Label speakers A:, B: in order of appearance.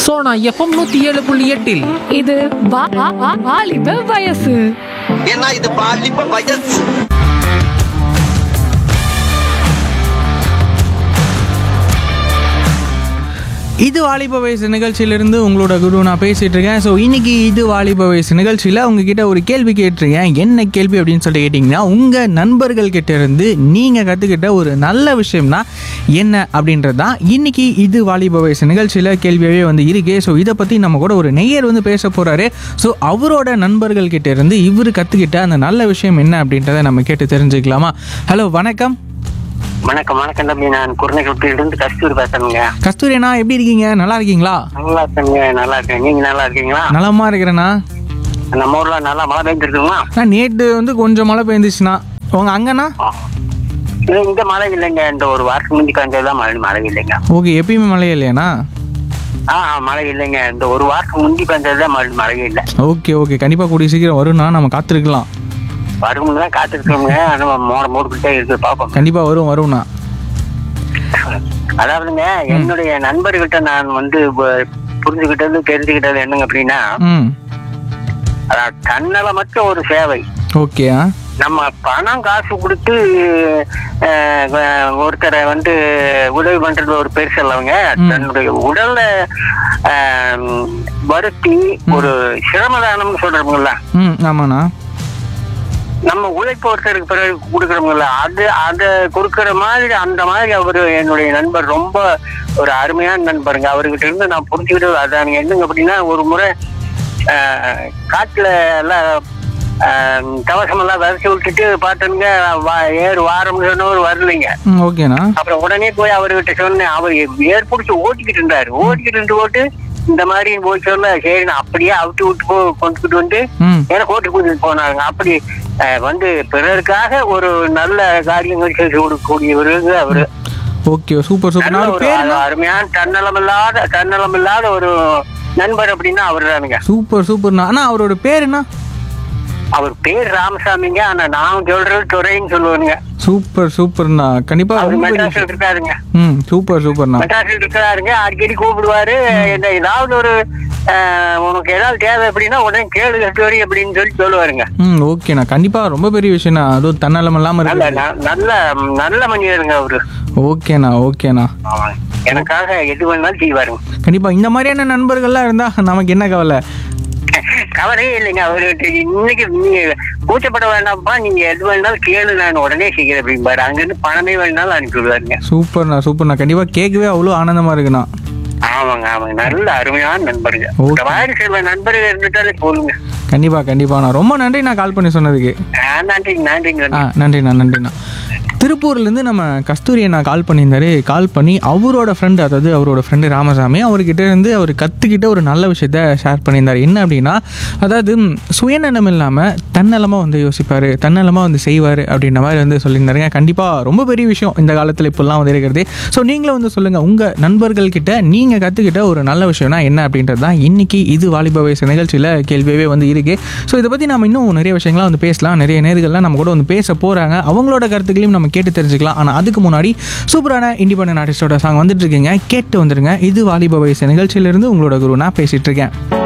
A: Sona FM நூத்தி ஏழு புள்ளி எட்டில்
B: இது வா- வா- வா- வாலிப வயசு
C: ஏன்னா இது பாலிப்ப வயசு
D: இது வாலிப வயசு நிகழ்ச்சியிலிருந்து உங்களோட குரு நான் பேசிட்டு இருக்கேன் ஸோ இன்னைக்கு இது வாலிப வயசு நிகழ்ச்சியில் உங்ககிட்ட ஒரு கேள்வி கேட்டிருக்கேன் என்ன கேள்வி அப்படின்னு சொல்லி கேட்டிங்கன்னா உங்கள் நண்பர்கள் கிட்ட இருந்து நீங்கள் கற்றுக்கிட்ட ஒரு நல்ல விஷயம்னா என்ன அப்படின்றது தான் இன்னைக்கு இது வாலிப வயசு நிகழ்ச்சியில் கேள்வியாகவே வந்து இருக்கு ஸோ இதை பற்றி நம்ம கூட ஒரு நெய்யர் வந்து பேச போகிறாரு ஸோ அவரோட நண்பர்கள் கிட்ட இருந்து இவர் கற்றுக்கிட்ட அந்த நல்ல விஷயம் என்ன அப்படின்றத நம்ம கேட்டு தெரிஞ்சுக்கலாமா ஹலோ வணக்கம்
E: வணக்கம் வணக்கம் தம்பி நான் குருநெல்வேலியிலிருந்து கஸ்தூரி பேசுறேங்க
D: கஸ்தூரி அண்ணா எப்படி இருக்கீங்க நல்லா இருக்கீங்களா
E: நல்லா இருக்கேங்க நல்லா இருக்கேன் நீங்க நல்லா இருக்கீங்களா
D: நலமா இருக்கிறேண்ணா
E: நம்ம ஊர்ல நல்லா மழை பெஞ்சிருக்குங்களா
D: நான் நேற்று வந்து கொஞ்சம் மழை பெஞ்சிச்சுண்ணா உங்க அங்கண்ணா
E: இது இங்க மழை இல்லைங்க இந்த ஒரு வாரத்துக்கு முந்தி காஞ்சதான் மழை மழை இல்லைங்க
D: ஓகே எப்பயுமே மழை இல்லையாண்ணா
E: ஆ ஆ, மழை இல்லைங்க இந்த ஒரு வாரத்துக்கு முந்தி காஞ்சதான் மழை மழை இல்லை
D: ஓகே ஓகே கண்டிப்பாக கூடிய சீக்கிரம் வரும்ண்ணா நம்ம காத்திருக்கலாம்
E: வரும்னு தான் காத்துருக்கோங்க ஆனா மோட மூடிக்கிட்டே இருக்கு பாப்போம்
D: கண்டிப்பாக வரும் வரும்ண்ணா
E: அதாவதுங்க என்னுடைய நண்பர்கிட்ட நான் வந்து ப- புரிஞ்சுக்கிட்டது தெரிஞ்சுக்கிட்டது என்னங்க அப்படின்னா
D: ம்
E: அதான் தன்னல மட்டும் ஒரு சேவை
D: ஓகே ஆ
E: நம்ம பணம் காசு கொடுத்து அஹ், அஹ், ஒருத்தரை வந்து உதவி பண்றது ஒரு பெருசு இல்லவங்க தன்னுடைய உடல்ல அஹ், வருத்தி ஒரு சிரமதானம்னு சொல்றோம்ல
D: ம் ஆமாண்ணா
E: நம்ம உழைப்பு ஒருத்தருக்கு பிறகு கொடுக்குறோம்ல அது அதை கொடுக்கற மாதிரி அந்த மாதிரி அவரு என்னுடைய நண்பர் ரொம்ப ஒரு அருமையான நண்பருங்க அவர்கிட்ட இருந்து நான் புரிஞ்சுக்கிட்டது அதானுங்க என்னங்க அப்படின்னா ஒரு முறை அஹ், காட்டுல எல்லாம் அஹ், கவசமெல்லாம் விதைச்சு விட்டுட்டு பார்த்தனுங்க வா- ஏறு வாரம்னு சொன்னவர் வரலைங்க
D: ம் ஓகேண்ணா
E: அப்புறம் உடனே போய் அவர்கிட்ட சொன்னேன் அவர் ஏர் பிடிச்சி ஓட்டிக்கிட்டு இருந்தாரு ஓட்டிக்கிட்டு இருந்து போட்டு இந்த மாதிரி போய் சொல்ல சரி நான் அப்படியே அவுட்டு விட்டு போ கொண்டுக்கிட்டு வந்து
D: ம்
E: எனக்கு ஓட்டு கூட்டிட்டு போனாங்க அப்படி அஹ், வந்து பிறருக்காக ஒரு நல்ல காரியங்கள் செய்து கொடுக்கக்கூடியவரு அவரு
D: ஓகே சூப்பர் சூப்பர்
E: நல்ல
D: நான்
E: ஒரு
D: பேர்
E: அரு- அருமையான தன்னலம் இல்லாத தன்னலம் இல்லாத ஒரு நண்பர் அப்படின்னா அவர் தானுங்க
D: சூப்பர் சூப்பர்ண்ணா அண்ணா அவரோட பேர் என்ன
E: அவர் பேர் ராமசாமிங்க ஆனா நான் சொல்றது துறைன்னு சொல்லுவானுங்க
D: சூப்பர் சூப்பர்ண்ணா கண்டிப்பாக
E: அவர்
D: ரொம்ப பெரிய
E: மெட்ராஸ்ல
D: விஷயம்.
E: இருக்காருங்க
D: ம் சூப்பர் சூப்பர்ண்ணா
E: மெட்ராஸ்ல இருக்கிறாருங்க அடிக்கடி கூப்பிடுவாரு என்ன ஏதாவது ஒரு அஹ், உனக்கு ஏதாவது தேவை அப்படின்னா உடனே கேளு கட்டுவாரி அப்படின்னு சொல்லி சொல்லுவாருங்க
D: ம் ஓகேண்ணா கண்டிப்பாக ரொம்ப பெரிய விஷயம்ண்ணா அதுவும் தன்னலம் இல்லாமல்
E: நல்ல
D: இருக்கு
E: ந- நல்ல நல்ல மனிதருங்க அவரு
D: ஓகேண்ணா ஓகேண்ணா
E: எனக்காக எது வேணாலும் செய்வாருங்க
D: கண்டிப்பாக இந்த மாதிரியான நண்பர்கள்லாம் இருந்தால் நமக்கு என்ன கவலை
E: கவலையே இல்லைங்க அவர்கிட்ட இன்னைக்கு நீங்க கூச்சப்பட வேண்டாம்ப்பா நீங்க எது வேணாலும் கேளு நான் உடனே செய்கிறேன் அப்படிம்பாரு அங்கிருந்து பணமே வேணாலும் அனுப்பி விடுவாருங்க
D: சூப்பர்ண்ணா சூப்பர்ண்ணா கண்டிப்பாக கேட்கவே அவ்வளோ ஆனந்தமாக இருக்குண்ணா
E: ஆமாங்க ஆமாங்க நல்ல அருமையான நண்பருங்க
D: Okay.
E: இந்த மாதிரி சில நண்பர்கள் இருந்துட்டாலே போதுங்க
D: கண்டிப்பாக கண்டிப்பாண்ணா ரொம்ப நன்றி நான் கால் பண்ணி சொன்னதுக்கு
E: ஆ, நன்றிங்க நன்றிங்க
D: ஆ நன்றிண்ணா நன்றிண்ணா திருப்பூர்லேருந்து நம்ம கஸ்தூரி அண்ணா கால் பண்ணியிருந்தாரு கால் பண்ணி அவரோட ஃப்ரெண்டு அதாவது அவரோட ஃப்ரெண்டு ராமசாமி அவர்கிட்ட இருந்து அவர் கற்றுக்கிட்ட ஒரு நல்ல விஷயத்த ஷேர் பண்ணியிருந்தார் என்ன அப்படின்னா அதாவது ம், சுயநலம் இல்லாமல் தன்னலமாக வந்து யோசிப்பார் தன்னலமாக வந்து செய்வார் அப்படின்ற மாதிரி வந்து சொல்லியிருந்தாருங்க கண்டிப்பாக ரொம்ப பெரிய விஷயம் இந்த காலத்தில் இப்போல்லாம் வந்து இருக்கிறது ஸோ நீங்களும் வந்து சொல்லுங்கள் உங்கள் நண்பர்கள்கிட்ட நீங்கள் கற்றுக்கிட்ட ஒரு நல்ல விஷயம்னா என்ன அப்படின்றது தான் இன்றைக்கி இது வாலிப வயசு நிகழ்ச்சியில் கேள்வியாகவே வந்து இருக்குது ஸோ இதை பற்றி நம்ம இன்னும் நிறைய விஷயங்கள்லாம் வந்து பேசலாம் நிறைய நேர்கள்லாம் நம்ம கூட வந்து பேச போகிறாங்க அவங்களோட கருத்துக்களையும் நம்ம கேட்டு தெரிஞ்சுக்கலாம் ஆனால் அதுக்கு முன்னாடி சூப்பரான இண்டிபெண்டன்ட் ஆர்டிஸ்டோட சாங் வந்துட்டு இருக்கீங்க கேட்டு வந்துருங்க இது வாலிப வயசு நிகழ்ச்சியிலிருந்து உங்களோட குரு நான் பேசிகிட்டு இருக்கேன்